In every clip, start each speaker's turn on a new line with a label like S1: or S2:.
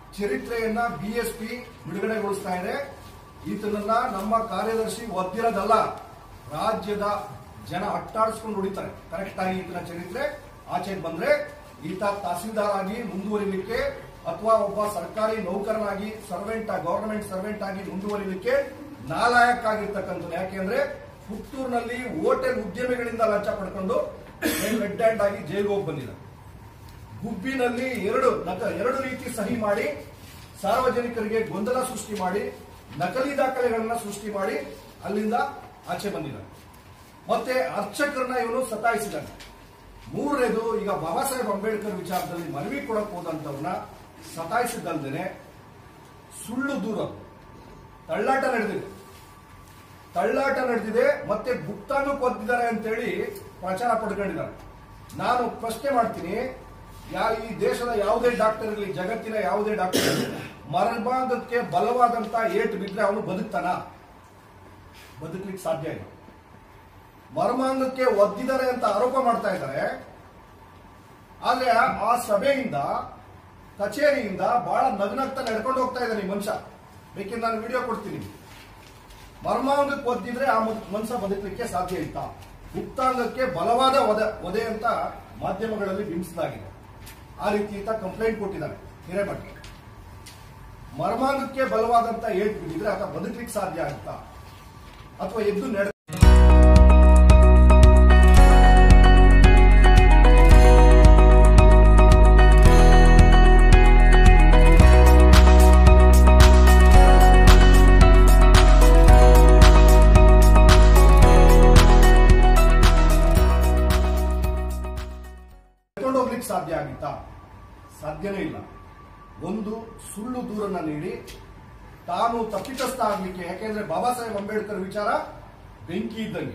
S1: ಚರಿತ್ರೆಯನ್ನ BSP ಬಿಡುಗಡೆಗೊಳಿಸ್ತಾ ಇದೆ ಈತನನ್ನ ನಮ್ಮ ಕಾರ್ಯದರ್ಶಿ ಒದ್ದಿರೋದಲ್ಲ ರಾಜ್ಯದ ಜನ ಅಟ್ಟಾಡಿಸ್ಕೊಂಡು ಹೊಡಿತಾರೆ ಕರೆಕ್ಟ್ ಆಗಿ ಈತನ ಚರಿತ್ರೆ ಆಚೆ ಬಂದ್ರೆ ಈತ ತಹಸೀಲ್ದಾರ್ ಆಗಿ ಮುಂದುವರಿಲಿಕ್ಕೆ ಅಥವಾ ಒಬ್ಬ ಸರ್ಕಾರಿ ನೌಕರನಾಗಿ ಸರ್ವೆಂಟ್ ಗವರ್ನಮೆಂಟ್ ಸರ್ವೆಂಟ್ ಆಗಿ ಮುಂದುವರಿಲಿಕ್ಕೆ ನಾಲಾಯಕ್ ಆಗಿರ್ತಕ್ಕಂಥದ್ದು ಯಾಕೆಂದ್ರೆ ಪುತ್ತೂರಿನಲ್ಲಿ ಹೋಟೆಲ್ ಉದ್ಯಮಿಗಳಿಂದ ಲಂಚ ಪಡ್ಕೊಂಡು ರೆಡ್ ಹ್ಯಾಂಡ್ ಆಗಿ ಜೈಲಿಗೆ ಹೋಗಿ ಬಂದಿದ್ದಾರೆ ಗುಬ್ಬಿನಲ್ಲಿ ಎರಡು ನಕ- ಎರಡು ರೀತಿ ಸಹಿ ಮಾಡಿ ಸಾರ್ವಜನಿಕರಿಗೆ ಗೊಂದಲ ಸೃಷ್ಟಿ ಮಾಡಿ ನಕಲಿ ದಾಖಲೆಗಳನ್ನ ಸೃಷ್ಟಿ ಮಾಡಿ ಅಲ್ಲಿಂದ ಆಚೆ ಬಂದಿದ್ದಾನೆ ಮತ್ತೆ ಅರ್ಚಕರನ್ನ ಇವನು ಸತಾಯಿಸಿದ್ದಾನೆ ಮೂರನೇದು ಈಗ ಬಾಬಾ ಸಾಹೇಬ್ ಅಂಬೇಡ್ಕರ್ ವಿಚಾರದಲ್ಲಿ ಮನವಿ ಕೊಡಕ್ ಹೋದಂತವ್ರನ್ನ ಸತಾಯಿಸಿದ್ದಲ್ದೇನೆ ಸುಳ್ಳು ದೂರ ತಳ್ಳಾಟ ನಡೆದಿದೆ ತಳ್ಳಾಟ ನಡೆದಿದೆ ಮತ್ತೆ ಗುಪ್ತಾನು ಕೊದ್ದಿದ್ದಾರೆ ಅಂತೇಳಿ ಪ್ರಚಾರ ಪಡ್ಕೊಂಡಿದ್ದಾರೆ ನಾನು ಪ್ರಶ್ನೆ ಮಾಡ್ತೀನಿ ಯಾ ಈ ದೇಶದ ಯಾವುದೇ ಡಾಕ್ಟರ್ ಇರಲಿ ಜಗತ್ತಿನ ಯಾವುದೇ ಡಾಕ್ಟರ್ ಇರಲಿ ಮರ್ಮಾಂಗಕ್ಕೆ ಬಲವಾದಂತ ಏಟು ಬಿದ್ರೆ ಅವನು ಬದುಕ್ತಾನ ಬದುಕಲಿಕ್ಕೆ ಸಾಧ್ಯ ಇಲ್ಲ ಮರ್ಮಾಂಗಕ್ಕೆ ಒದ್ದಿದ್ದಾರೆ ಅಂತ ಆರೋಪ ಮಾಡ್ತಾ ಇದ್ದಾರೆ ಆದ್ರೆ ಆ ಸಭೆಯಿಂದ ಕಚೇರಿಯಿಂದ ಬಹಳ ನಗ್ನಗ್ತಾ ನಡ್ಕೊಂಡು ಹೋಗ್ತಾ ಇದ್ದಾನೆ ಈ ಮನುಷ್ಯ ಬೇಕಿದ್ರೆ ನಾನು ವಿಡಿಯೋ ಕೊಡ್ತೀನಿ ಮರ್ಮಾಂಗಕ್ಕೆ ಒದ್ದಿದ್ರೆ ಆ ಮನುಷ್ಯ ಬದುಕಲಿಕ್ಕೆ ಸಾಧ್ಯ ಇತ್ತ ಗುಪ್ತಾಂಗಕ್ಕೆ ಬಲವಾದ ಒದೆ ಒದೆ ಅಂತ ಮಾಧ್ಯಮಗಳಲ್ಲಿ ಬಿಂಬಿಸಲಾಗಿದೆ ಆ ರೀತಿ ಈತ ಕಂಪ್ಲೇಂಟ್ ಕೊಟ್ಟಿದ್ದಾನೆ ಹಿರೇಮಠ ಮರ್ಮಾಂಗಕ್ಕೆ ಬಲವಾದಂತ ಏಟ್ ಬಿದ್ದಿದ್ರೆ ಆತ ಬದುಕಲಿಕ್ಕೆ ಸಾಧ್ಯ ಆಗುತ್ತಾ ಅಥವಾ ಎದ್ದು ನಡೆ ಕರ್ಕೊಂಡು ಹೋಗ್ಲಿಕ್ಕೆ ಸಾಧ್ಯ ಆಗಿತ್ತಾ ಸಾಧ್ಯನೇ ಇಲ್ಲ ಒಂದು ಸುಳ್ಳು ದೂರನ್ನ ನೀಡಿ ತಾನು ತಪ್ಪಿತಸ್ಥ ಆಗ್ಲಿಕ್ಕೆ ಯಾಕೆಂದ್ರೆ ಬಾಬಾ ಸಾಹೇಬ್ ಅಂಬೇಡ್ಕರ್ ವಿಚಾರ ಬೆಂಕಿ ಇದ್ದಂಗೆ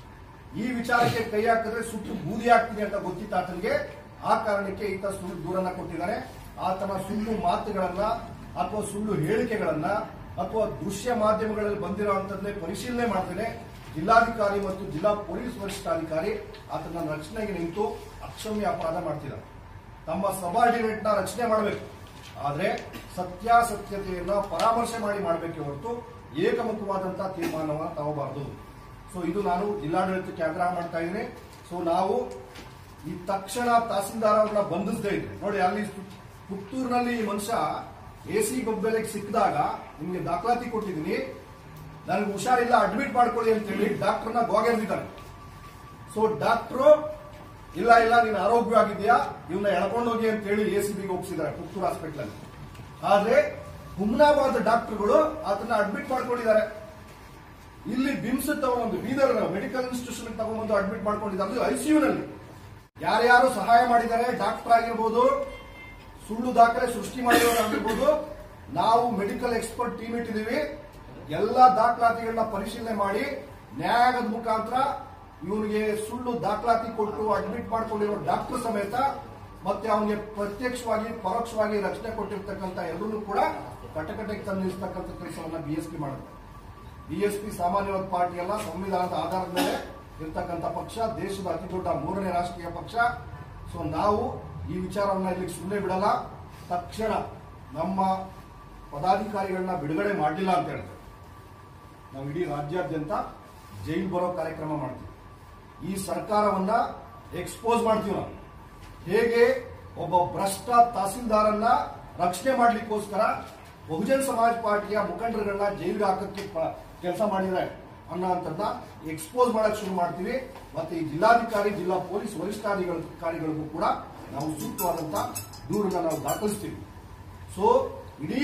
S1: ಈ ವಿಚಾರಕ್ಕೆ ಕೈ ಹಾಕಿದ್ರೆ ಸುಟ್ಟು ಬೂದಿ ಆಗ್ತೀನಿ ಅಂತ ಗೊತ್ತಿತ್ತ ಆತನಿಗೆ ಆ ಕಾರಣಕ್ಕೆ ಈತ ಸುಳ್ಳು ದೂರನ್ನ ಕೊಟ್ಟಿದ್ದಾನೆ ಆತನ ಸುಳ್ಳು ಮಾತುಗಳನ್ನ ಅಥವಾ ಸುಳ್ಳು ಹೇಳಿಕೆಗಳನ್ನ ಅಥವಾ ದೃಶ್ಯ ಮಾಧ್ಯಮಗಳಲ್ಲಿ ಬಂದಿರುವಂತದ್ದೇ ಪರಿಶೀಲನೆ ಮಾಡ್ತೇನೆ ಜಿಲ್ಲಾಧಿಕಾರಿ ಮತ್ತು ಜಿಲ್ಲಾ ಪೊಲೀಸ್ ವರಿಷ್ಠಾಧಿಕಾರಿ ಆತನ ರಕ್ಷಣೆಗೆ ನಿಂತು ಅಕ್ಷಮ್ಯ ಅಪರಾಧ ಮಾಡ್ತಿದ್ದಾರೆ ತಮ್ಮ ಸಬಾರ್ಡಿನೇಟ್ ನ ರಚನೆ ಮಾಡಬೇಕು ಆದ್ರೆ ಸತ್ಯಾಸತ್ಯತೆಯನ್ನ ಪರಾಮರ್ಶೆ ಮಾಡಿ ಮಾಡಬೇಕೆ ಹೊರತು ಏಕಮುಖವಾದಂತಹ ತೀರ್ಮಾನವನ್ನ ತಗೋಬಾರದು ಸೊ ಇದು ನಾನು ಜಿಲ್ಲಾಡಳಿತಕ್ಕೆ ಆಗ್ರಹ ಮಾಡ್ತಾ ಇದ್ದೀನಿ ಸೊ ನಾವು ಈ ತಕ್ಷಣ ತಹಸೀಲ್ದಾರ್ ಅವ್ರನ್ನ ಬಂಧಿಸದೇ ಇದ್ರೆ ನೋಡಿ ಅಲ್ಲಿ ಪು- ಪುತ್ತೂರಿನಲ್ಲಿ ಈ ಮನುಷ್ಯ ಎ ಸಿ ಗೊಬ್ಬೆಲೆಗೆ ಸಿಕ್ಕಿದಾಗ ನಿಮ್ಗೆ ದಾಖಲಾತಿ ಕೊಟ್ಟಿದ್ದೀನಿ ನನಗೆ ಹುಷಾರಿಲ್ಲ ಅಡ್ಮಿಟ್ ಮಾಡ್ಕೊಳ್ಳಿ ಅಂತ ಹೇಳಿ ಡಾಕ್ಟರ್ನ ಗೋಗೆರ್ದಿದ್ದಾನೆ ಸೊ ಡಾಕ್ಟ್ರು ಇಲ್ಲ ಇಲ್ಲ ನೀನು ಆರೋಗ್ಯವಾಗಿದೆಯಾ ಇವನ್ನ ಎಳ್ಕೊಂಡು ಹೋಗಿ ಅಂತ ಹೇಳಿ ಎ ಸಿ ಬಿಗೆ ಹೋಗಿಸಿದ್ದಾರೆ ಪುತ್ತೂರು ಹಾಸ್ಪಿಟಲ್ ಅಲ್ಲಿ ಆದ್ರೆ ಹುಮ್ನಾಬಾದ್ ಡಾಕ್ಟರ್ಗಳು ಆತನ ಅಡ್ಮಿಟ್ ಮಾಡ್ಕೊಂಡಿದ್ದಾರೆ ಇಲ್ಲಿ ಬಿಮ್ಸ್ ತಗೊಂಡು ಬೀದರ್ ಮೆಡಿಕಲ್ ಇನ್ಸ್ಟಿಟ್ಯೂಷನ್ ತಗೊಂಡ್ಬಂದು ಅಡ್ಮಿಟ್ ಮಾಡ್ಕೊಂಡಿದ್ದಾರೆ ಐಸಿಯು ನಲ್ಲಿ ಯಾರ್ಯಾರು ಸಹಾಯ ಮಾಡಿದ್ದಾರೆ ಡಾಕ್ಟರ್ ಆಗಿರ್ಬೋದು ಸುಳ್ಳು ದಾಖಲೆ ಸೃಷ್ಟಿ ಮಾಡಿರೋರಾಗಿರ್ಬೋದು ನಾವು ಮೆಡಿಕಲ್ ಎಕ್ಸ್ಪರ್ಟ್ ಟೀಮ್ ಇಟ್ಟಿದ್ದೀವಿ ಎಲ್ಲ ದಾಖಲಾತಿಗಳನ್ನ ಪರಿಶೀಲನೆ ಮಾಡಿ ನ್ಯಾಯಾಲಯದ ಮುಖಾಂತರ ಇವನಿಗೆ ಸುಳ್ಳು ದಾಖಲಾತಿ ಕೊಟ್ಟು ಅಡ್ಮಿಟ್ ಮಾಡ್ಕೊಂಡಿರೋ ಡಾಕ್ಟರ್ ಸಮೇತ ಮತ್ತೆ ಅವನಿಗೆ ಪ್ರತ್ಯಕ್ಷವಾಗಿ ಪರೋಕ್ಷವಾಗಿ ರಕ್ಷಣೆ ಕೊಟ್ಟಿರ್ತಕ್ಕಂಥ ಎಲ್ಲರೂ ಕೂಡ ಕಟಕಟೆಗೆ ತಂದಿರ್ತಕ್ಕಂಥ ಕೆಲಸವನ್ನ ಬಿಎಸ್ಪಿ ಮಾಡುತ್ತೆ ಬಿಎಸ್ಪಿ ಸಾಮಾನ್ಯವಾದ ಪಾರ್ಟಿ ಅಲ್ಲ ಸಂವಿಧಾನದ ಆಧಾರದ ಮೇಲೆ ಇರ್ತಕ್ಕಂಥ ಪಕ್ಷ ದೇಶದ ಅತಿ ದೊಡ್ಡ ಮೂರನೇ ರಾಷ್ಟ್ರೀಯ ಪಕ್ಷ ಸೊ ನಾವು ಈ ವಿಚಾರವನ್ನ ಇಲ್ಲಿ ಸುಮ್ಮನೆ ಬಿಡಲ್ಲ ತಕ್ಷಣ ನಮ್ಮ ಪದಾಧಿಕಾರಿಗಳನ್ನ ಬಿಡುಗಡೆ ಮಾಡಲಿಲ್ಲ ಅಂತ ಹೇಳ್ತಾರೆ ನಾವು ಇಡೀ ರಾಜ್ಯಾದ್ಯಂತ ಜೈಲು ಬರೋ ಕಾರ್ಯಕ್ರಮ ಮಾಡ್ತೀವಿ ಈ ಸರ್ಕಾರವನ್ನ ಎಕ್ಸ್ಪೋಸ್ ಮಾಡ್ತೀವಿ ನಾವು ಹೇಗೆ ಒಬ್ಬ ಭ್ರಷ್ಟ ತಹಸೀಲ್ದಾರನ್ನ ರಕ್ಷಣೆ ಮಾಡ್ಲಿಕ್ಕೋಸ್ಕರ ಬಹುಜನ್ ಸಮಾಜ್ ಪಾರ್ಟಿಯ ಮುಖಂಡರುಗಳನ್ನ ಜೈಲಿಗೆ ಹಾಕಕ್ಕೆ ಕೆಲಸ ಮಾಡಿದ್ದಾರೆ ಅನ್ನೋಂಥದ್ದನ್ನ ಎಕ್ಸ್ಪೋಸ್ ಮಾಡಕ್ ಶುರು ಮಾಡ್ತೀವಿ ಮತ್ತೆ ಈ ಜಿಲ್ಲಾಧಿಕಾರಿ ಜಿಲ್ಲಾ ಪೊಲೀಸ್ ವರಿಷ್ಠಾಧಿಕಾರಿಗಳಿಗೂ ಕೂಡ ನಾವು ಸೂಕ್ತವಾದಂತ ದೂರನ್ನ ನಾವು ದಾಖಲಿಸ್ತೀವಿ ಸೊ ಇಡೀ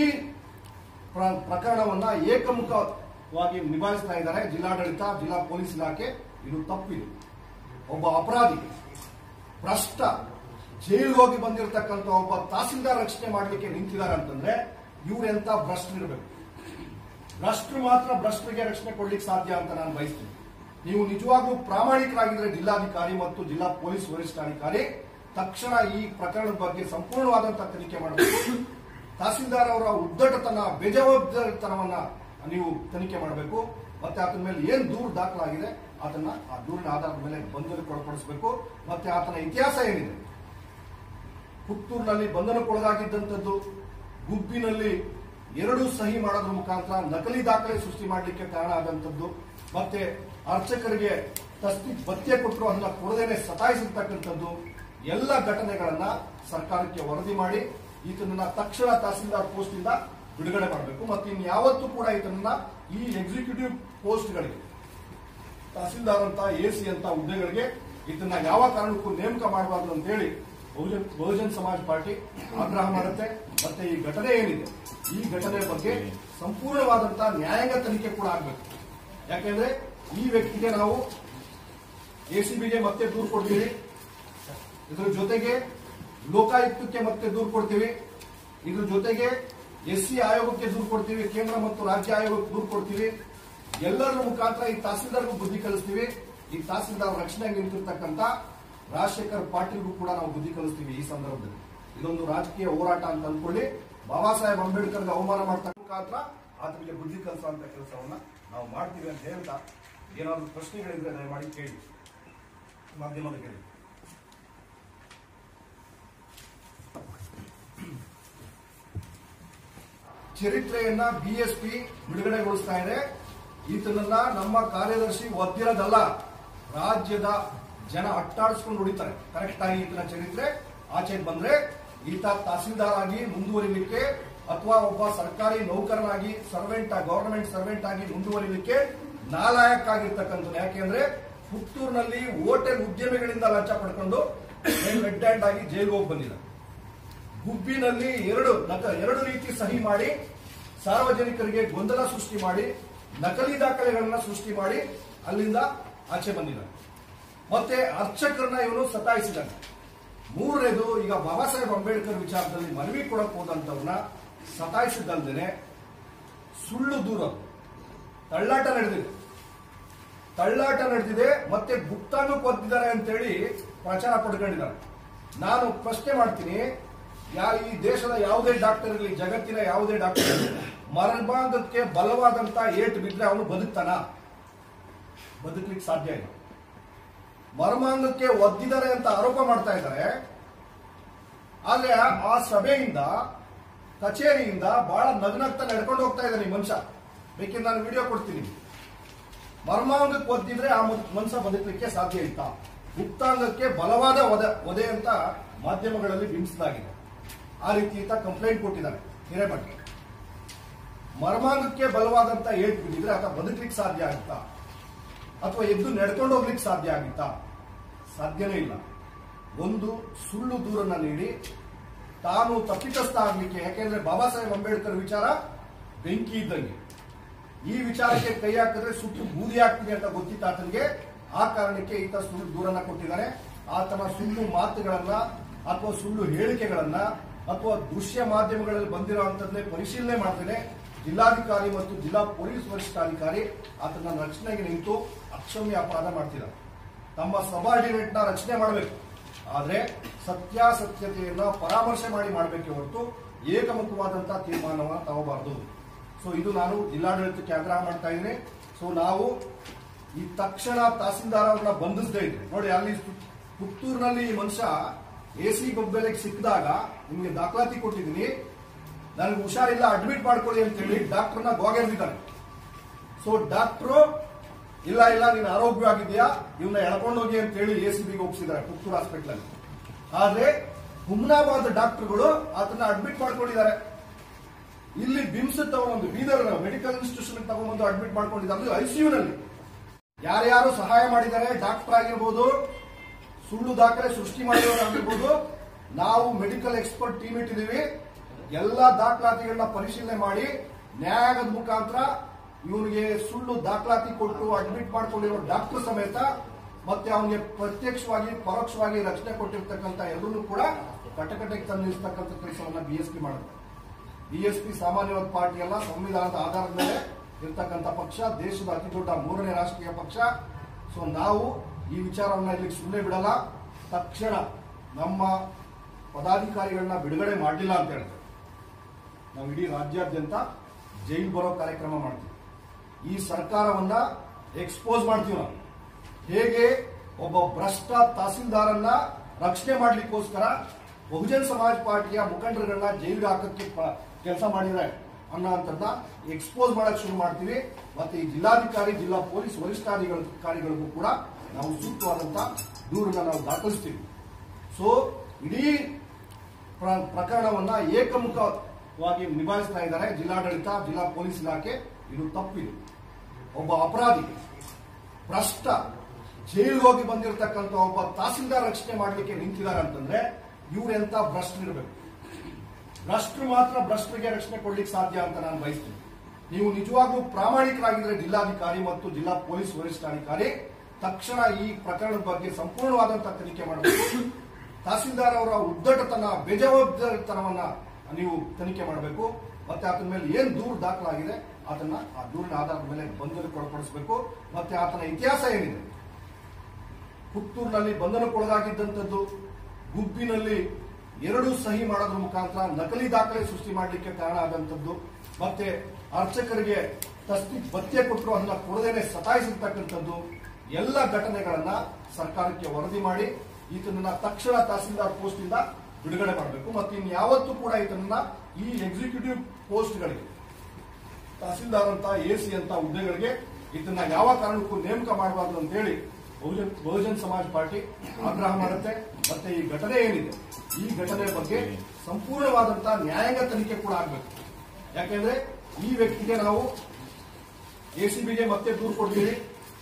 S1: ಪ್ರ- ಪ್ರಕರಣವನ್ನ ಏಕಮುಖವಾಗಿ ನಿಭಾಯಿಸ್ತಾ ಇದ್ದಾರೆ ಜಿಲ್ಲಾಡಳಿತ ಜಿಲ್ಲಾ ಪೊಲೀಸ್ ಇಲಾಖೆ ಇದು ತಪ್ಪಿದು ಒಬ್ಬ ಅಪರಾಧಿ ಭ್ರಷ್ಟ ಜೈಲಿಗೆ ಹೋಗಿ ಬಂದಿರತಕ್ಕಂಥ ಒಬ್ಬ ತಹಸೀಲ್ದಾರ್ ರಕ್ಷಣೆ ಮಾಡಲಿಕ್ಕೆ ನಿಂತಿದ್ದಾರೆ ಅಂತಂದ್ರೆ ಇವರೆಂತ ಭ್ರಷ್ಟರಿರ್ಬೇಕು ಭ್ರಷ್ಟರು ಮಾತ್ರ ಭ್ರಷ್ಟರಿಗೆ ರಕ್ಷಣೆ ಕೊಡ್ಲಿಕ್ಕೆ ಸಾಧ್ಯ ಅಂತ ನಾನು ಬಯಸ್ತೀನಿ ನೀವು ನಿಜವಾಗ್ಲೂ ಪ್ರಾಮಾಣಿಕರಾಗಿದ್ರೆ ಜಿಲ್ಲಾಧಿಕಾರಿ ಮತ್ತು ಜಿಲ್ಲಾ ಪೊಲೀಸ್ ವರಿಷ್ಠಾಧಿಕಾರಿ ತಕ್ಷಣ ಈ ಪ್ರಕರಣದ ಬಗ್ಗೆ ಸಂಪೂರ್ಣವಾದಂತಹ ತನಿಖೆ ಮಾಡಬೇಕು ತಹಸೀಲ್ದಾರ್ ಅವರ ಉದ್ದಟತನ ಬೇಜವಾಬ್ದಾರಿತನವನ್ನ ನೀವು ತನಿಖೆ ಮಾಡಬೇಕು ಮತ್ತೆ ಆತನ ಮೇಲೆ ಏನ್ ದೂರು ದಾಖಲಾಗಿದೆ ಅದನ್ನ ಆ ದೂರಿನ ಆಧಾರದ ಮೇಲೆ ಬಂಧನಕ್ಕೆ ಒಳಪಡಿಸಬೇಕು ಮತ್ತೆ ಆತನ ಇತಿಹಾಸ ಏನಿದೆ ಪುತ್ತೂರಿನಲ್ಲಿ ಬಂಧನಕ್ಕೊಳಗಾಗಿದ್ದಂಥದ್ದು ಗುಬ್ಬಿನಲ್ಲಿ ಎರಡು ಸಹಿ ಮಾಡೋದ್ರ ಮುಖಾಂತರ ನಕಲಿ ದಾಖಲೆ ಸೃಷ್ಟಿ ಮಾಡಲಿಕ್ಕೆ ಕಾರಣ ಆದಂತದ್ದು ಮತ್ತೆ ಅರ್ಚಕರಿಗೆ ತಸ್ತಿ ಭತ್ಯೆ ಕೊಟ್ಟರು ಅದನ್ನ ಕೊಡದೇನೆ ಸತಾಯಿಸಿರ್ತಕ್ಕಂಥದ್ದು ಎಲ್ಲ ಘಟನೆಗಳನ್ನ ಸರ್ಕಾರಕ್ಕೆ ವರದಿ ಮಾಡಿ ಈತನನ್ನ ತಕ್ಷಣ ತಹಸೀಲ್ದಾರ್ ಪೋಸ್ಟ್ ಇಂದ ಬಿಡುಗಡೆ ಮಾಡಬೇಕು ಮತ್ತು ಇನ್ಯಾವತ್ತೂ ಕೂಡ ಈತನನ್ನ ಈ ಎಕ್ಸಿಕ್ಯೂಟಿವ್ ಪೋಸ್ಟ್ಗಳಿಗೆ ತಹಸೀಲ್ದಾರ್ ಅಂತ ಎ ಸಿ ಅಂತ ಹುದ್ದೆಗಳಿಗೆ ಇದನ್ನ ಯಾವ ಕಾರಣಕ್ಕೂ ನೇಮಕ ಮಾಡಬಾರ್ದು ಅಂತೇಳಿ ಬಹುಜನ್ ಬಹುಜನ್ ಸಮಾಜ್ ಪಾರ್ಟಿ ಆಗ್ರಹ ಮಾಡುತ್ತೆ ಮತ್ತೆ ಈ ಘಟನೆ ಏನಿದೆ ಈ ಘಟನೆ ಬಗ್ಗೆ ಸಂಪೂರ್ಣವಾದಂತಹ ನ್ಯಾಯಾಂಗ ತನಿಖೆ ಕೂಡ ಆಗಬೇಕು ಯಾಕೆಂದ್ರೆ ಈ ವ್ಯಕ್ತಿಗೆ ನಾವು ಎಸಿಬಿಗೆ ಮತ್ತೆ ದೂರು ಕೊಡ್ತೀವಿ ಇದ್ರ ಜೊತೆಗೆ ಲೋಕಾಯುಕ್ತಕ್ಕೆ ಮತ್ತೆ ದೂರು ಕೊಡ್ತೀವಿ ಇದ್ರ ಜೊತೆಗೆ ಎಸ್ ಸಿ ಆಯೋಗಕ್ಕೆ ದೂರು ಕೊಡ್ತೀವಿ ಕೇಂದ್ರ ಮತ್ತು ರಾಜ್ಯ ಆಯೋಗಕ್ಕೆ ದೂರು ಕೊಡ್ತೀವಿ ಎಲ್ಲರ ಮುಖಾಂತರ ಈ ತಹಸೀಲ್ದಾರ್ಗೂ ಬುದ್ಧಿ ಕಲಿಸ್ತೀವಿ ಈ ತಹಸೀಲ್ದಾರ್ ರಕ್ಷಣೆಗೆ ನಿಂತಿರ್ತಕ್ಕಂಥ ರಾಜಶೇಖರ್ ಪಾಟೀಲ್ಗೂ ಕೂಡ ನಾವು ಬುದ್ಧಿ ಕಲಿಸ್ತೀವಿ ಈ ಸಂದರ್ಭದಲ್ಲಿ ಇದೊಂದು ರಾಜಕೀಯ ಹೋರಾಟ ಅಂತ ಅನ್ಕೊಳ್ಳಿ ಬಾಬಾ ಸಾಹೇಬ್ ಅಂಬೇಡ್ಕರ್ಗೆ ಅವಮಾನ ಮಾಡ್ತಕ್ಕ ಮುಖಾಂತರ ಆತನಿಗೆ ಬುದ್ಧಿ ಕಲಿಸುವಂತ ಕೆಲಸವನ್ನ ನಾವು ಮಾಡ್ತೀವಿ ಅಂತ ಹೇಳ್ತಾ ಏನಾದ್ರು ಪ್ರಶ್ನೆಗಳಿದ್ರೆ ದಯಮಾಡಿ ಕೇಳಿ ಮಾಧ್ಯಮದ ಕೇಳಿ ಚರಿತ್ರೆಯನ್ನ ಬಿಎಸ್ಪಿ ಬಿಡುಗಡೆಗೊಳಿಸ್ತಾ ಇದೆ ಈತನನ್ನ ನಮ್ಮ ಕಾರ್ಯದರ್ಶಿ ಒದ್ದಿರೋದಲ್ಲ ರಾಜ್ಯದ ಜನ ಅಟ್ಟಾಡಿಸ್ಕೊಂಡು ಹೊಡಿತಾರೆ ಕರೆಕ್ಟ್ ಆಗಿ ಈತನ ಚರಿತ್ರೆ ಆಚೆ ಬಂದ್ರೆ ಈತ ತಹಸೀಲ್ದಾರ್ ಆಗಿ ಮುಂದುವರಿಲಿಕ್ಕೆ ಅಥವಾ ಒಬ್ಬ ಸರ್ಕಾರಿ ನೌಕರನಾಗಿ ಸರ್ವೆಂಟ್ ಗವರ್ನಮೆಂಟ್ ಸರ್ವೆಂಟ್ ಆಗಿ ಮುಂದುವರಿಲಿಕ್ಕೆ ನಾಲಾಯಕ್ ಆಗಿರ್ತಕ್ಕಂಥದ್ದು ಯಾಕೆಂದ್ರೆ ಪುತ್ತೂರಿನಲ್ಲಿ ಹೋಟೆಲ್ ಉದ್ಯಮಿಗಳಿಂದ ಲಂಚ ಪಡ್ಕೊಂಡು ರೆಡ್ ಹ್ಯಾಂಡ್ ಆಗಿ ಜೈಲಿಗೆ ಹೋಗಿ ಬಂದಿದ್ದಾರೆ ಗುಬ್ಬಿನಲ್ಲಿ ಎರಡು ನಕ ಎರಡು ರೀತಿ ಸಹಿ ಮಾಡಿ ಸಾರ್ವಜನಿಕರಿಗೆ ಗೊಂದಲ ಸೃಷ್ಟಿ ಮಾಡಿ ನಕಲಿ ದಾಖಲೆಗಳನ್ನ ಸೃಷ್ಟಿ ಮಾಡಿ ಅಲ್ಲಿಂದ ಆಚೆ ಬಂದಿದ್ದಾನೆ ಮತ್ತೆ ಅರ್ಚಕರನ್ನ ಇವನು ಸತಾಯಿಸಿದ್ದಾನೆ ಮೂರನೇದು ಈಗ ಬಾಬಾ ಸಾಹೇಬ್ ಅಂಬೇಡ್ಕರ್ ವಿಚಾರದಲ್ಲಿ ಮನವಿ ಕೊಡಕ್ ಹೋದಂತವ್ರನ್ನ ಸತಾಯಿಸಿದ್ದಲ್ದೇನೆ ಸುಳ್ಳು ದೂರ ತಳ್ಳಾಟ ನಡೆದಿದೆ ತಳ್ಳಾಟ ನಡೆದಿದೆ ಮತ್ತೆ ಗುಪ್ತಾನು ಕೊದ್ದಿದ್ದಾರೆ ಅಂತೇಳಿ ಪ್ರಚಾರ ಪಡ್ಕೊಂಡಿದ್ದಾರೆ ನಾನು ಪ್ರಶ್ನೆ ಮಾಡ್ತೀನಿ ಯಾ ಈ ದೇಶದ ಯಾವುದೇ ಡಾಕ್ಟರ್ ಇರಲಿ ಜಗತ್ತಿನ ಯಾವುದೇ ಡಾಕ್ಟರ್ ಇರಲಿ ಮರ್ಮಾಂಗಕ್ಕೆ ಬಲವಾದಂತ ಏಟು ಬಿದ್ರೆ ಅವನು ಬದುಕ್ತಾನ ಬದುಕಲಿಕ್ಕೆ ಸಾಧ್ಯ ಇಲ್ಲ ಮರ್ಮಾಂಗಕ್ಕೆ ಒದ್ದಿದ್ದಾರೆ ಅಂತ ಆರೋಪ ಮಾಡ್ತಾ ಇದ್ದಾರೆ ಆದ್ರೆ ಆ ಸಭೆಯಿಂದ ಕಚೇರಿಯಿಂದ ಬಹಳ ನಗ್ನಗ್ತಾ ನಡ್ಕೊಂಡು ಹೋಗ್ತಾ ಇದ್ದಾನೆ ಈ ಮನುಷ್ಯ ಬೇಕಿದ್ರೆ ನಾನು ವಿಡಿಯೋ ಕೊಡ್ತೀನಿ ಮರ್ಮಾಂಗಕ್ಕೆ ಒದ್ದಿದ್ರೆ ಆ ಮನುಷ್ಯ ಬದುಕಲಿಕ್ಕೆ ಸಾಧ್ಯ ಇತ್ತ ಗುಪ್ತಾಂಗಕ್ಕೆ ಬಲವಾದ ಒದೆ ಒದೆ ಅಂತ ಮಾಧ್ಯಮಗಳಲ್ಲಿ ಬಿಂಬಿಸಲಾಗಿದೆ ಆ ರೀತಿ ಈತ ಕಂಪ್ಲೇಂಟ್ ಕೊಟ್ಟಿದ್ದಾನೆ ಹಿರೇಮಠ ಮರ್ಮಾಂಗಕ್ಕೆ ಬಲವಾದಂತ ಏಟ್ ಬಿದ್ದಿದ್ರೆ ಆತ ಬದುಕಲಿಕ್ಕೆ ಸಾಧ್ಯ ಆಗುತ್ತಾ ಅಥವಾ ಎದ್ದು ನಡ್ಕೊಂಡು ಹೋಗ್ಲಿಕ್ಕೆ ಸಾಧ್ಯ ಆಗುತ್ತಾ ಸಾಧ್ಯನೇ ಇಲ್ಲ ಒಂದು ಸುಳ್ಳು ದೂರನ್ನ ನೀಡಿ ತಾನು ತಪ್ಪಿತಸ್ಥ ಆಗ್ಲಿಕ್ಕೆ ಯಾಕೆಂದ್ರೆ ಬಾಬಾ ಸಾಹೇಬ್ ಅಂಬೇಡ್ಕರ್ ವಿಚಾರ ಬೆಂಕಿ ಇದ್ದಂಗೆ ಈ ವಿಚಾರಕ್ಕೆ ಕೈ ಹಾಕಿದ್ರೆ ಸುಟ್ಟು ಬೂದಿ ಆಗ್ತಿದೆ ಅಂತ ಗೊತ್ತಿತ್ತು ಆತನಿಗೆ ಆ ಕಾರಣಕ್ಕೆ ಈತ ಸುಳ್ಳು ದೂರನ್ನ ಕೊಟ್ಟಿದ್ದಾನೆ ಆತನ ಸುಳ್ಳು ಮಾತುಗಳನ್ನ ಅಥವಾ ಸುಳ್ಳು ಹೇಳಿಕೆಗಳನ್ನ ಅಥವಾ ದೃಶ್ಯ ಮಾಧ್ಯಮಗಳಲ್ಲಿ ಬಂದಿರುವಂತದ್ದೇ ಪರಿಶೀಲನೆ ಮಾಡ್ತೇನೆ ಜಿಲ್ಲಾಧಿಕಾರಿ ಮತ್ತು ಜಿಲ್ಲಾ ಪೊಲೀಸ್ ವರಿಷ್ಠಾಧಿಕಾರಿ ಆತನ ರಕ್ಷಣೆಗೆ ನಿಂತು ಅಕ್ಷಮ್ಯ ಅಪರಾಧ ಮಾಡ್ತಿದ್ದಾರೆ ತಮ್ಮ ಸಬಾರ್ಡಿನೇಟ್ ನ ರಚನೆ ಮಾಡಬೇಕು ಆದ್ರೆ ಸತ್ಯಾಸತ್ಯತೆಯನ್ನ ಪರಾಮರ್ಶೆ ಮಾಡಿ ಮಾಡಬೇಕೆ ಹೊರತು ಏಕಮುಖವಾದಂತಹ ತೀರ್ಮಾನವನ್ನ ತಗೋಬಾರದು ಸೊ ಇದು ನಾನು ಜಿಲ್ಲಾಡಳಿತಕ್ಕೆ ಆಗ್ರಹ ಮಾಡ್ತಾ ಇದ್ದೀನಿ ಸೊ ನಾವು ಈ ತಕ್ಷಣ ತಹಸೀಲ್ದಾರ್ ಅವ್ರನ್ನ ಬಂಧಿಸದೇ ಇದ್ರೆ ನೋಡಿ ಅಲ್ಲಿ ಪು- ಪುತ್ತೂರಿನಲ್ಲಿ ಈ ಮನುಷ್ಯ ಎ ಸಿ ಗೊಬ್ಬೆಲೆಗೆ ಸಿಕ್ಕಿದಾಗ ನಿಮಗೆ ದಾಖಲಾತಿ ಕೊಟ್ಟಿದ್ದೀನಿ ನನಗೆ ಹುಷಾರಿಲ್ಲ ಅಡ್ಮಿಟ್ ಮಾಡ್ಕೊಳ್ಳಿ ಅಂತೇಳಿ ಡಾಕ್ಟರ್ನ ಗೋಗೆರ್ದಿದ್ದಾರೆ ಸೊ ಡಾಕ್ಟ್ರು ಇಲ್ಲ ಇಲ್ಲ ನೀನು ಆರೋಗ್ಯವಾಗಿದೆಯಾ ಇವನ್ನ ಎಳ್ಕೊಂಡು ಹೋಗಿ ಅಂತ ಹೇಳಿ ಎ ಸಿ ಬಿಗೆ ಒಪ್ಪಿಸಿದ್ದಾರೆ ಪುತ್ತೂರು ಹಾಸ್ಪಿಟಲ್ ಅಲ್ಲಿ ಆದ್ರೆ ಹುಮ್ನಾಬಾದ್ ಡಾಕ್ಟರ್ಗಳು ಆತನ ಅಡ್ಮಿಟ್ ಮಾಡ್ಕೊಂಡಿದ್ದಾರೆ ಇಲ್ಲಿ ಬಿಮ್ಸ್ ತಗೊಂಡು ಬೀದರ್ ಮೆಡಿಕಲ್ ಇನ್ಸ್ಟಿಟ್ಯೂಷನ್ ತಗೊಂಡ್ಬಂದು ಅಡ್ಮಿಟ್ ಮಾಡ್ಕೊಂಡಿದ್ದಾರೆ ಐಸಿಯುನಲ್ಲಿ ಯಾರ್ಯಾರು ಸಹಾಯ ಮಾಡಿದ್ದಾರೆ ಡಾಕ್ಟರ್ ಆಗಿರ್ಬೋದು ಸುಳ್ಳು ದಾಖಲೆ ಸೃಷ್ಟಿ ಮಾಡಿರೋರಾಗಿರ್ಬೋದು ನಾವು ಮೆಡಿಕಲ್ ಎಕ್ಸ್ಪರ್ಟ್ ಟೀಮ್ ಇಟ್ಟಿದ್ದೀವಿ ಎಲ್ಲಾ ದಾಖಲಾತಿಗಳನ್ನ ಪರಿಶೀಲನೆ ಮಾಡಿ ನ್ಯಾಯಾಲಯದ ಮುಖಾಂತರ ಇವನಿಗೆ ಸುಳ್ಳು ದಾಖಲಾತಿ ಕೊಟ್ಟು ಅಡ್ಮಿಟ್ ಮಾಡ್ಕೊಂಡಿರೋ ಡಾಕ್ಟರ್ ಸಮೇತ ಮತ್ತೆ ಅವನಿಗೆ ಪ್ರತ್ಯಕ್ಷವಾಗಿ ಪರೋಕ್ಷವಾಗಿ ರಕ್ಷಣೆ ಕೊಟ್ಟಿರ್ತಕ್ಕಂಥ ಎಲ್ಲರೂ ಕೂಡ ಕಟಕಟೆಗೆ ತಂದು ನಿಲ್ಲಿಸ್ತಕ್ಕಂಥ ಕೆಲಸವನ್ನ ಬಿಎಸ್ಪಿ ಮಾಡುತ್ತೆ ಬಿಎಸ್ಪಿ ಸಾಮಾನ್ಯವಾದ ಪಾರ್ಟಿ ಅಲ್ಲ ಸಂವಿಧಾನದ ಆಧಾರದ ಮೇಲೆ ಇರ್ತಕ್ಕಂಥ ಪಕ್ಷ ದೇಶದ ಅತಿ ದೊಡ್ಡ ಮೂರನೇ ರಾಷ್ಟ್ರೀಯ ಪಕ್ಷ ಸೊ ನಾವು ಈ ವಿಚಾರವನ್ನ ಇಲ್ಲಿ ಸುಮ್ಮನೆ ಬಿಡಲ್ಲ ತಕ್ಷಣ ನಮ್ಮ ಪದಾಧಿಕಾರಿಗಳನ್ನ ಬಿಡುಗಡೆ ಮಾಡಲಿಲ್ಲ ಅಂತ ಹೇಳ್ತಾರೆ ನಾವು ಇಡೀ ರಾಜ್ಯಾದ್ಯಂತ ಜೈಲ್ ಬರೋ ಕಾರ್ಯಕ್ರಮ ಮಾಡ್ತೀವಿ ಈ ಸರ್ಕಾರವನ್ನ ಎಕ್ಸ್ಪೋಸ್ ಮಾಡ್ತೀವಿ ನಾವು ಹೇಗೆ ಒಬ್ಬ ಭ್ರಷ್ಟ ತಹಸೀಲ್ದಾರನ್ನ ರಕ್ಷಣೆ ಮಾಡ್ಲಿಕ್ಕೋಸ್ಕರ ಬಹುಜನ್ ಸಮಾಜ್ ಪಾರ್ಟಿಯ ಮುಖಂಡರುಗಳನ್ನ ಜೈಲಿಗೆ ಹಾಕಕ್ಕೆ ಪ- ಕೆಲಸ ಮಾಡಿದ್ರೆ ಅನ್ನೋ ಅಂತದ್ನ ಎಕ್ಸ್ಪೋಸ್ ಮಾಡಕ್ ಶುರು ಮಾಡ್ತೀವಿ ಮತ್ತೆ ಈ ಜಿಲ್ಲಾಧಿಕಾರಿ ಜಿಲ್ಲಾ ಪೊಲೀಸ್ ವರಿಷ್ಠಾಧಿಕಾರಿಗಳಿಗೂ ಕೂಡ ನಾವು ಸೂಕ್ತವಾದಂತ ದೂರನ್ನ ನಾವು ದಾಖಲಿಸ್ತೀವಿ ಸೊ ಇಡೀ ಪ್ರ- ಪ್ರಕರಣವನ್ನ ಏಕಮುಖವಾಗಿ ನಿಭಾಯಿಸ್ತಾ ಇದ್ದಾರೆ ಜಿಲ್ಲಾಡಳಿತ ಜಿಲ್ಲಾ ಪೊಲೀಸ್ ಇಲಾಖೆ ಇದು ತಪ್ಪಿದು ಒಬ್ಬ ಅಪರಾಧಿ ಭ್ರಷ್ಟ ಜೈಲಿಗೆ ಹೋಗಿ ಬಂದಿರತಕ್ಕಂತ ಒಬ್ಬ ತಹಸೀಲ್ದಾರ್ ರಕ್ಷಣೆ ಮಾಡಲಿಕ್ಕೆ ನಿಂತಿದ್ದಾರೆ ಅಂತಂದ್ರೆ ಇವ್ರೆಂತ ಭ್ರಷ್ಟರಿರ್ಬೇಕು ಭ್ರಷ್ಟರು ಮಾತ್ರ ಭ್ರಷ್ಟರಿಗೆ ರಕ್ಷಣೆ ಕೊಡ್ಲಿಕ್ಕೆ ಸಾಧ್ಯ ಅಂತ ನಾನು ಬಯಸ್ತೀನಿ ನೀವು ನಿಜವಾಗ್ಲೂ ಪ್ರಾಮಾಣಿಕರಾಗಿದ್ರೆ ಜಿಲ್ಲಾಧಿಕಾರಿ ಮತ್ತು ಜಿಲ್ಲಾ ಪೊಲೀಸ್ ವರಿಷ್ಠಾಧಿಕಾರಿ ತಕ್ಷಣ ಈ ಪ್ರಕರಣದ ಬಗ್ಗೆ ಸಂಪೂರ್ಣವಾದಂತಹ ತನಿಖೆ ಮಾಡಬೇಕು ತಹಸೀಲ್ದಾರ್ ಅವರ ಉದ್ದಟತನ ಬೇಜವಾಬ್ದಾರಿತನವನ್ನ ನೀವು ತನಿಖೆ ಮಾಡಬೇಕು ಮತ್ತೆ ಆತನ ಮೇಲೆ ಏನ್ ದೂರು ದಾಖಲಾಗಿದೆ ಆತನ ಆ ದೂರಿನ ಆಧಾರದ ಮೇಲೆ ಬಂಧನಕ್ಕೆ ಒಳಪಡಿಸಬೇಕು ಮತ್ತೆ ಆತನ ಇತಿಹಾಸ ಏನಿದೆ ಪುತ್ತೂರಿನಲ್ಲಿ ಬಂಧನಕ್ಕೊಳಗಾಗಿದ್ದಂಥದ್ದು ಗುಬ್ಬಿನಲ್ಲಿ ಎರಡು ಸಹಿ ಮಾಡೋದ್ರ ಮುಖಾಂತರ ನಕಲಿ ದಾಖಲೆ ಸೃಷ್ಟಿ ಮಾಡಲಿಕ್ಕೆ ಕಾರಣ ಆದಂಥದ್ದು ಮತ್ತೆ ಅರ್ಚಕರಿಗೆ ತಸ್ತಿ ಭತ್ಯೆ ಕೊಟ್ಟರು ಅದನ್ನ ಕೊಡದೇನೆ ಸತಾಯಿಸಿರ್ತಕ್ಕಂಥದ್ದು ಎಲ್ಲ ಘಟನೆಗಳನ್ನ ಸರ್ಕಾರಕ್ಕೆ ವರದಿ ಮಾಡಿ ಈತನನ್ನ ತಕ್ಷಣ ತಹಸೀಲ್ದಾರ್ ಪೋಸ್ಟ್ ಇಂದ ಬಿಡುಗಡೆ ಮಾಡಬೇಕು ಮತ್ತು ಇನ್ಯಾವತ್ತೂ ಕೂಡ ಈತನನ್ನ ಈ ಎಕ್ಸಿಕ್ಯೂಟಿವ್ ಪೋಸ್ಟ್ಗಳಿಗೆ ತಹಸೀಲ್ದಾರ್ ಅಂತ ಎ ಸಿ ಅಂತ ಹುದ್ದೆಗಳಿಗೆ ಇದನ್ನ ಯಾವ ಕಾರಣಕ್ಕೂ ನೇಮಕ ಮಾಡಬಾರ್ದು ಅಂತ ಹೇಳಿ ಬಹುಜನ್ ಬಹುಜನ್ ಸಮಾಜ್ ಪಾರ್ಟಿ ಆಗ್ರಹ ಮಾಡುತ್ತೆ ಮತ್ತೆ ಈ ಘಟನೆ ಏನಿದೆ ಈ ಘಟನೆ ಬಗ್ಗೆ ಸಂಪೂರ್ಣವಾದಂತಹ ನ್ಯಾಯಾಂಗ ತನಿಖೆ ಕೂಡ ಆಗಬೇಕು ಯಾಕೆಂದ್ರೆ ಈ ವ್ಯಕ್ತಿಗೆ ನಾವು ಎಸಿಬಿಗೆ ಮತ್ತೆ ದೂರು ಕೊಡ್ತೀವಿ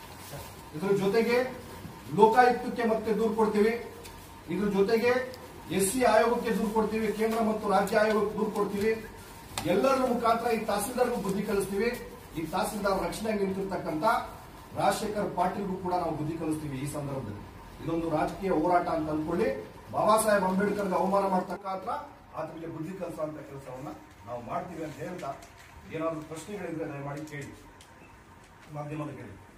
S1: ಇದ್ರ ಜೊತೆಗೆ ಲೋಕಾಯುಕ್ತಕ್ಕೆ ಮತ್ತೆ ದೂರು ಕೊಡ್ತೀವಿ ಇದ್ರ ಜೊತೆಗೆ ಎಸ್ ಸಿ ಆಯೋಗಕ್ಕೆ ದೂರು ಕೊಡ್ತೀವಿ ಕೇಂದ್ರ ಮತ್ತು ರಾಜ್ಯ ಆಯೋಗಕ್ಕೆ ದೂರು ಕೊಡ್ತೀವಿ ಎಲ್ಲರ ಮುಖಾಂತರ ಈ ತಹಸೀಲ್ದಾರ್ಗೂ ಬುದ್ಧಿ ಕಲಿಸ್ತೀವಿ ಈ ತಹಸೀಲ್ದಾರ್ ರಕ್ಷಣೆಗೆ ನಿಂತಿರ್ತಕ್ಕಂಥ ರಾಜಶೇಖರ್ ಪಾಟೀಲ್ಗೂ ಕೂಡ ನಾವು ಬುದ್ಧಿ ಕಲಿಸ್ತೀವಿ ಈ ಸಂದರ್ಭದಲ್ಲಿ ಇದೊಂದು ರಾಜಕೀಯ ಹೋರಾಟ ಅಂತ ಅನ್ಕೊಳ್ಳಿ ಬಾಬಾ ಸಾಹೇಬ್ ಅಂಬೇಡ್ಕರ್ಗೆ ಅವಮಾನ ಮಾಡ್ತಕ್ಕಂಥ ಆತನಿಗೆ ಬುದ್ಧಿ ಕಲಿಸುವಂತ ಕೆಲಸವನ್ನ ನಾವು ಮಾಡ್ತೀವಿ ಅಂತ ಹೇಳ್ತಾ ಏನಾದ್ರು ಪ್ರಶ್ನೆಗಳಿದ್ರೆ ದಯಮಾಡಿ ಕೇಳಿ ಮಾಧ್ಯಮದ ಕೇಳಿ